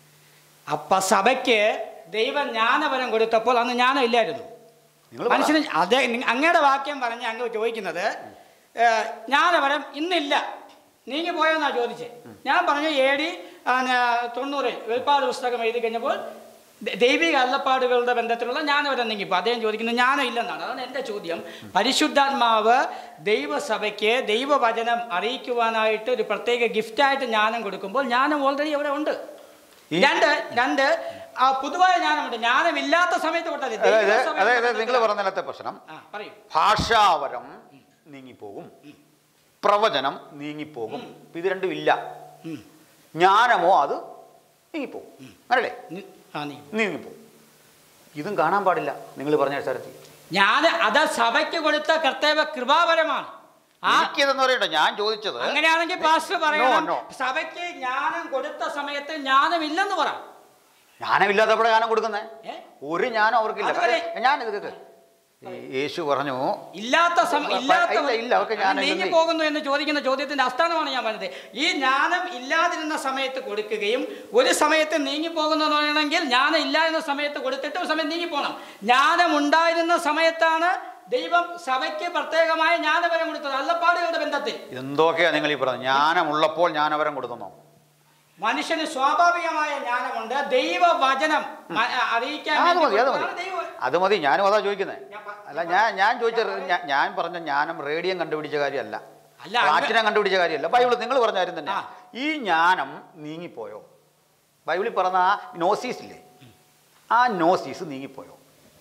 [SPEAKER 2] അപ്പ സഭയ്ക്ക് ദൈവം ജ്ഞാനവരം കൊടുത്തപ്പോൾ അന്ന് ജ്ഞാനം ഇല്ലായിരുന്നു
[SPEAKER 1] നിങ്ങൾ പറ.
[SPEAKER 2] മനുഷ്യന് അതേ നി- അങ്ങയുടെ വാക്യം പറഞ്ഞ് അങ്ങ് ചോദിക്കുന്നത് ഏ, ജ്ഞാനവരം ഇന്നില്ല നീങ്ങി പോയെന്നാ ചോദിച്ചേ ഞാൻ പറഞ്ഞു എ ഡി തൊണ്ണൂറിൽ വെളിപ്പാട് പുസ്തകം എഴുതി കഴിഞ്ഞപ്പോൾ ദ- ദൈവിക അല്ലപ്പാടുകളുടെ ബന്ധത്തിലുള്ള ജ്ഞാനവരം നീങ്ങിപ്പോ അദ്ദേഹം ചോദിക്കുന്നത് ജ്ഞാനം ഇല്ലെന്നാണ് അതാണ് എൻ്റെ ചോദ്യം പരിശുദ്ധാത്മാവ് ദൈവസഭയ്ക്ക് ദൈവവചനം അറിയിക്കുവാനായിട്ട് ഒരു പ്രത്യേക ഗിഫ്റ്റായിട്ട് ജ്ഞാനം കൊടുക്കുമ്പോൾ ജ്ഞാനം ഓൾറെഡി അവിടെ ഉണ്ട്
[SPEAKER 1] ഈ-
[SPEAKER 2] രണ്ട് രണ്ട് ആ പൊതുവായ ജ്ഞാനമുണ്ട് ജ്ഞാനമില്ലാത്ത സമയത്ത് കൊടുത്താൽ മതി.
[SPEAKER 1] അതായത്
[SPEAKER 2] ദൈവസഭയുടെ
[SPEAKER 1] അതായത് നിങ്ങൾ
[SPEAKER 2] ബന്ധത്തിലാണ്.
[SPEAKER 1] പറഞ്ഞതിലത്തെ പ്രശ്നം
[SPEAKER 2] ആ പറയൂ
[SPEAKER 1] ഭാഷാവരം നീങ്ങിപ്പോകും പ്രവചനം നീങ്ങിപ്പോകും ഇപ്പൊ ഇത് രണ്ടും ഇല്ല
[SPEAKER 2] ഉം.
[SPEAKER 1] ജ്ഞാനമോ അത് നീങ്ങിപ്പോകും അങ്ങനല്ലേ
[SPEAKER 2] നി- ആ നീ
[SPEAKER 1] നീങ്ങിപ്പോകും ഇതും കാണാൻ പാടില്ല നിങ്ങൾ പറഞ്ഞ സ്ഥലത്ത്
[SPEAKER 2] ഞാൻ അത് സഭയ്ക്ക് കൊടുത്ത കർത്തവ്യ കൃപാപരമാണ് ആ
[SPEAKER 1] എനിക്കിതെന്ന് പറയട്ടെ ഞാൻ ചോദിച്ചത്
[SPEAKER 2] അങ്ങനെയാണെങ്കിൽ പാസ്റ്റർ പറയണം
[SPEAKER 1] No, no.
[SPEAKER 2] സഭയ്ക്ക് ജ്ഞാനം കൊടുത്ത സമയത്ത് ജ്ഞാനമില്ലെന്ന് പറ
[SPEAKER 1] ജ്ഞാനമില്ലാത്തപ്പോഴെ ജ്ഞാനം കൊടുക്കുന്നേ
[SPEAKER 2] ഏ?
[SPEAKER 1] ഒരു ജ്ഞാനം അവർക്കില്ല
[SPEAKER 2] അതുവരെ-
[SPEAKER 1] ഞാൻ ഇത് കേക്ക് ഈ യേശു പറഞ്ഞു
[SPEAKER 2] ഇല്ലാത്ത സമ-
[SPEAKER 1] ഇല്ല,
[SPEAKER 2] ഇല്ലാത്ത
[SPEAKER 1] ഇല്ല, ഇല്ല, അവർക്ക് ജ്ഞാനം
[SPEAKER 2] നീങ്ങി
[SPEAKER 1] ഇല്ലെന്നേ.
[SPEAKER 2] പോകുന്നു എന്ന് ചോദിക്കുന്ന ചോദ്യത്തിന്റെ അസ്ഥാനമാണ് ഞാൻ പറഞ്ഞത് ഈ ജ്ഞാനം ഇല്ലാതിരുന്ന സമയത്ത് കൊടുക്കുകയും ഒരു സമയത്ത് നീങ്ങി പോകുന്നു എന്ന് പറയണമെങ്കിൽ ജ്ഞാനം ഇല്ലാതിരുന്ന സമയത്ത് കൊടുത്തിട്ട് ഒരു സമയം നീങ്ങി പോകണം ജ്ഞാനം ഉണ്ടായിരുന്ന സമയത്താണ് ദൈവം സഭയ്ക്ക് പ്രത്യേകമായ ജ്ഞാനപരം കൊടുത്തത് അല്ലപ്പാടുകളുടെ ബന്ധത്തിൽ
[SPEAKER 1] എന്തൊക്കെയാ നിങ്ങൾ ഈ പറഞ്ഞത് ജ്ഞാനമുള്ളപ്പോൾ ജ്ഞാനവരം കൊടുക്കുന്നോ
[SPEAKER 2] മനുഷ്യന് സ്വാഭാവികമായ ജ്ഞാനമുണ്ട് ദൈവവചനം മ- അറിയിക്കാൻ
[SPEAKER 1] ആ, അത്
[SPEAKER 2] വേണ്ടി
[SPEAKER 1] മതി അത് മതി
[SPEAKER 2] കൊടുത്തതാണ് ദൈവ-
[SPEAKER 1] അത് മതി ഞാനും അതാ ചോദിക്കുന്നത്
[SPEAKER 2] ഞാൻ പ-
[SPEAKER 1] അല്ല ഞാൻ ഞാൻ ചോദിച്ച ഞാ- ഞാൻ പറഞ്ഞ ജ്ഞാനം റേഡിയം കണ്ടുപിടിച്ച കാര്യമല്ല
[SPEAKER 2] അല്ല, അങ്ങ്
[SPEAKER 1] പ്ലാറ്റിനം കണ്ടുപിടിച്ച കാര്യമല്ല ബൈബിൾ നിങ്ങൾ പറഞ്ഞ കാര്യം തന്നെ
[SPEAKER 2] ആ.
[SPEAKER 1] ഈ ജ്ഞാനം നീങ്ങിപ്പോയോ ബൈബിളിൽ പറഞ്ഞ ആ നോസീസ് ഇല്ലേ ആ നോസീസ് നീങ്ങിപ്പോയോ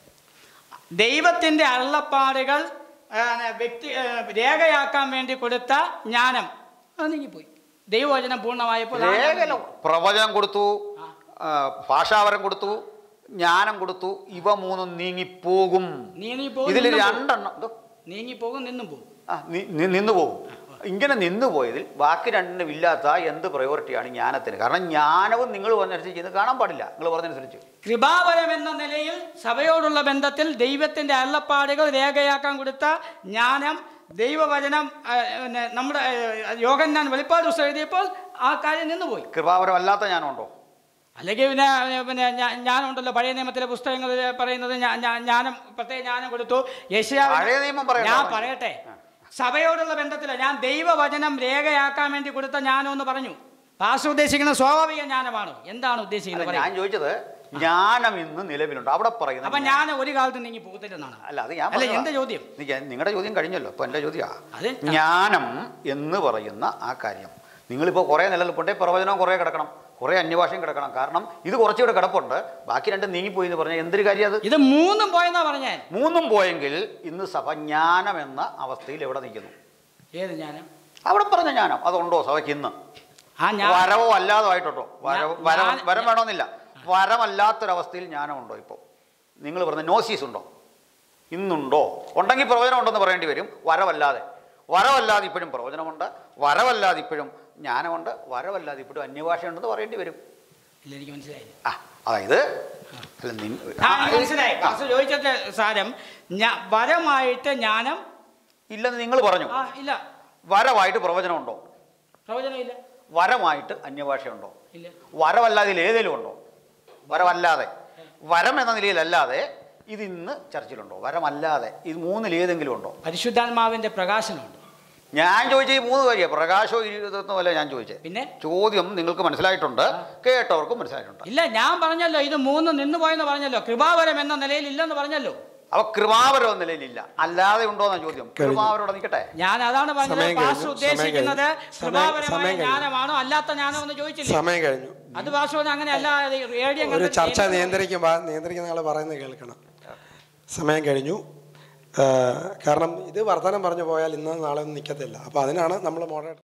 [SPEAKER 2] ദൈവത്തിന്റെ അള്ളപ്പാടുകൾ ആ, വ്യക്തി ആ, രേഖയാക്കാൻ വേണ്ടി കൊടുത്ത ജ്ഞാനം അത് നീങ്ങിപ്പോയി ദൈവവചനം പൂർണ്ണമായപ്പോൾ ആ ജ്ഞാനം
[SPEAKER 1] ലേഖനം പ്രവചനം കൊടുത്തു
[SPEAKER 2] ആ.
[SPEAKER 1] ആ, ഭാഷാവരം കൊടുത്തു ജ്ഞാനം കൊടുത്തു ഇവ മൂന്നും നീങ്ങിപ്പോകും
[SPEAKER 2] നീങ്ങിപ്പോകും
[SPEAKER 1] ഇതിൽ
[SPEAKER 2] നിന്നും പോകും.
[SPEAKER 1] രണ്ടെണ്ണം എന്തോ?
[SPEAKER 2] നീങ്ങിപ്പോകും നിന്നും പോകും
[SPEAKER 1] ആ, നി- നി- നിന്നു പോകും ഇങ്ങനെ നിന്നു പോയതിൽ ബാക്കി രണ്ടിനും ഇല്ലാത്ത എന്ത് പ്രയോറിറ്റിയാണ് ജ്ഞാനത്തിന് കാരണം ജ്ഞാനവും നിങ്ങൾ പറഞ്ഞനുസരിച്ച് ചെയ്യുന്നത് കാണാൻ പാടില്ല നിങ്ങൾ പറഞ്ഞനുസരിച്ച്
[SPEAKER 2] കൃപാവരം എന്ന നിലയിൽ സഭയോടുള്ള ബന്ധത്തിൽ ദൈവത്തിന്റെ അള്ളപ്പാടുകൾ രേഖയാക്കാൻ കൊടുത്ത ജ്ഞാനം ദൈവവചനം ആ, പിന്നെ നമ്മുടെ ആ, യോഹന്നാൻ വെളിപ്പാട് പുസ്തകം എഴുതിയപ്പോൾ ആ കാര്യം നിന്നുപോയി
[SPEAKER 1] കൃപാവരം അല്ലാത്ത ജ്ഞാനമുണ്ടോ
[SPEAKER 2] അല്ലെങ്കിൽ പിന്നെ പിന്നെ ഞാ- ഞാനുണ്ടല്ലോ പഴയ നിയമത്തിലെ പുസ്തകങ്ങളിൽ പറയുന്നത് ഞാ- ഞാ- ജ്ഞാനം പ്രത്യേക ജ്ഞാനം കൊടുത്തു യേശയ്യാവ്
[SPEAKER 1] പഴയ നിയമം പറയണ്ട.
[SPEAKER 2] ഞാൻ പറയട്ടെ സഭയോടുള്ള ബന്ധത്തില ഞാൻ ദൈവവചനം രേഖയാക്കാൻ വേണ്ടി കൊടുത്ത ജ്ഞാനം എന്ന് പറഞ്ഞു പാസ് ഉദ്ദേശിക്കുന്ന സ്വാഭാവിക ജ്ഞാനമാണ് എന്താണ്
[SPEAKER 1] അല്ല,
[SPEAKER 2] ഉദ്ദേശിക്കുന്നത്
[SPEAKER 1] ഞാൻ
[SPEAKER 2] പറയൂ.
[SPEAKER 1] ചോദിച്ചത് ജ്ഞാനം ഇന്ന് നിലവിലുണ്ട് അവിടെ
[SPEAKER 2] അപ്പൊ
[SPEAKER 1] പറയുന്നത്
[SPEAKER 2] ഞാൻ ഒരു കാലത്ത് നീങ്ങി പോകത്തില്ലെന്നാണ്
[SPEAKER 1] അല്ല അത് ഞാൻ
[SPEAKER 2] അല്ല
[SPEAKER 1] പറഞ്ഞതാ.
[SPEAKER 2] എന്റെ ചോദ്യം
[SPEAKER 1] നിക്ക് നിങ്ങളുടെ ചോദ്യം കഴിഞ്ഞല്ലോ അപ്പൊ എൻ്റെ ചോദ്യമാ
[SPEAKER 2] അത്
[SPEAKER 1] ജ്ഞാനം എന്ന് പറയുന്ന ആ കാര്യം നിങ്ങളിപ്പോൾ കുറേ നിലനിൽപ്പുണ്ടേ പ്രവചനവും കുറേ കിടക്കണം കുറേ അന്യഭാഷയും കിടക്കണം കാരണം ഇത് കുറച്ചുകൂടെ കിടപ്പുണ്ട് ബാക്കി രണ്ടും നീങ്ങിപ്പോയി എന്ന് പറഞ്ഞാൽ എന്തൊരു കാര്യം അത്
[SPEAKER 2] ഇത് മൂന്നും പോയെന്നാ പറഞ്ഞേ
[SPEAKER 1] മൂന്നും പോയെങ്കിൽ ഇന്ന് സഭ ജ്ഞാനം എന്ന അവസ്ഥയിൽ എവിടെ നിൽക്കുന്നു
[SPEAKER 2] ഏത് ജ്ഞാനം
[SPEAKER 1] അവിടെ പറഞ്ഞ ജ്ഞാനം അതുണ്ടോ സഭയ്ക്ക് ഇന്ന്
[SPEAKER 2] ആ ഞാൻ
[SPEAKER 1] വരവോ അല്ലാതോ ആയിട്ടുണ്ടോ വരവ്
[SPEAKER 2] ഞാൻ-
[SPEAKER 1] വരം
[SPEAKER 2] ഞാൻ-
[SPEAKER 1] വരം വേണമെന്നില്ല വരമല്ലാത്തൊരവസ്ഥയിൽ ജ്ഞാനമുണ്ടോ ഇപ്പോൾ നിങ്ങൾ പറഞ്ഞ നോസീസ് ഉണ്ടോ ഇന്നുണ്ടോ ഉണ്ടെങ്കിൽ പ്രവചനം ഉണ്ടെന്ന് പറയേണ്ടി വരും വരവല്ലാതെ വരവല്ലാതെ ഇപ്പോഴും പ്രവചനമുണ്ട് വരവല്ലാതെ ഇപ്പോഴും ജ്ഞാനമുണ്ട് വരവല്ലാതെ ഇപ്പോഴും അന്യഭാഷയുണ്ടെന്ന് പറയേണ്ടി വരും
[SPEAKER 2] ഇല്ല എനിക്ക് മനസ്സിലായില്ല
[SPEAKER 1] ആ അതായത് അല്ല, നിൻ-
[SPEAKER 2] ആ, എനിക്ക് മനസ്സിലായി പാസ്റ്റർ ചോദിച്ചിട്ട് സാരം ഞാ- വരമായിട്ട് ജ്ഞാനം
[SPEAKER 1] ഇല്ലെന്ന് നിങ്ങൾ പറഞ്ഞു
[SPEAKER 2] ആ ഇല്ല
[SPEAKER 1] വരമായിട്ട് പ്രവചനമുണ്ടോ
[SPEAKER 2] പ്രവചനം ഇല്ല
[SPEAKER 1] വരമായിട്ട് അന്യഭാഷയുണ്ടോ
[SPEAKER 2] ഇല്ല
[SPEAKER 1] വരമല്ലാതെ ഇതിൽ ഏതെങ്കിലും ഉണ്ടോ വരമല്ലാതെ വരം എന്ന നിലയിലല്ലാതെ ഇത് ഇന്ന് ചർച്ചിലുണ്ടോ വരമല്ലാതെ ഇത് മൂന്നിൽ ഏതെങ്കിലും ഉണ്ടോ
[SPEAKER 2] പരിശുദ്ധാത്മാവിന്റെ പ്രകാശനമുണ്ട്
[SPEAKER 1] ഞാൻ ചോദിച്ച ഈ മൂന്ന് കാര്യം പ്രകാശവും ഇതൊന്നും അല്ല ഞാൻ ചോദിച്ചത്
[SPEAKER 2] പിന്നെ
[SPEAKER 1] ചോദ്യം നിങ്ങൾക്ക് മനസ്സിലായിട്ടുണ്ട് കേട്ടവർക്കും മനസ്സിലായിട്ടുണ്ട്
[SPEAKER 2] ഇല്ല ഞാൻ പറഞ്ഞല്ലോ ഇത് മൂന്ന് നിന്ന് പോയെന്ന് പറഞ്ഞല്ലോ കൃപാവരം എന്ന നിലയിൽ ഇല്ലെന്ന് പറഞ്ഞല്ലോ
[SPEAKER 1] അവ കൃപാവരം എന്ന നിലയിലില്ല അല്ലാതെ ഉണ്ടോ എന്ന ചോദ്യം കൃപാവരോടെ നിൽക്കട്ടെ
[SPEAKER 2] ഞാൻ അതാണ് പറഞ്ഞത്
[SPEAKER 3] സമയം കഴിഞ്ഞു,
[SPEAKER 2] പാസ്റ്റർ ഉദ്ദേശിക്കുന്നത്
[SPEAKER 3] സമയം കഴിഞ്ഞു.
[SPEAKER 2] കൃപാപരമായ
[SPEAKER 3] സമയം കഴിഞ്ഞു.
[SPEAKER 2] ജ്ഞാനമാണോ അല്ലാത്ത ജ്ഞാനം എന്ന് ചോദിച്ചില്ലേ
[SPEAKER 3] സമയം കഴിഞ്ഞു
[SPEAKER 2] അത് പാസ്റ്റർ അങ്ങനെ അല്ല ഏഴ്
[SPEAKER 3] ഒരു ചർച്ച നിയന്ത്രിക്കുമ്പോൾ നിയന്ത്രിക്കുന്ന ആൾ പറയുന്നത് കേൾക്കണം സമയം കഴിഞ്ഞു ആ, കാരണം ഇത് വർത്തമാനം പറഞ്ഞു പോയാൽ ഇന്ന് നാളെ ഒന്നും നിൽക്കത്തില്ല അപ്പോൾ അതിനാണ് നമ്മൾ മോഡറേറ്റർ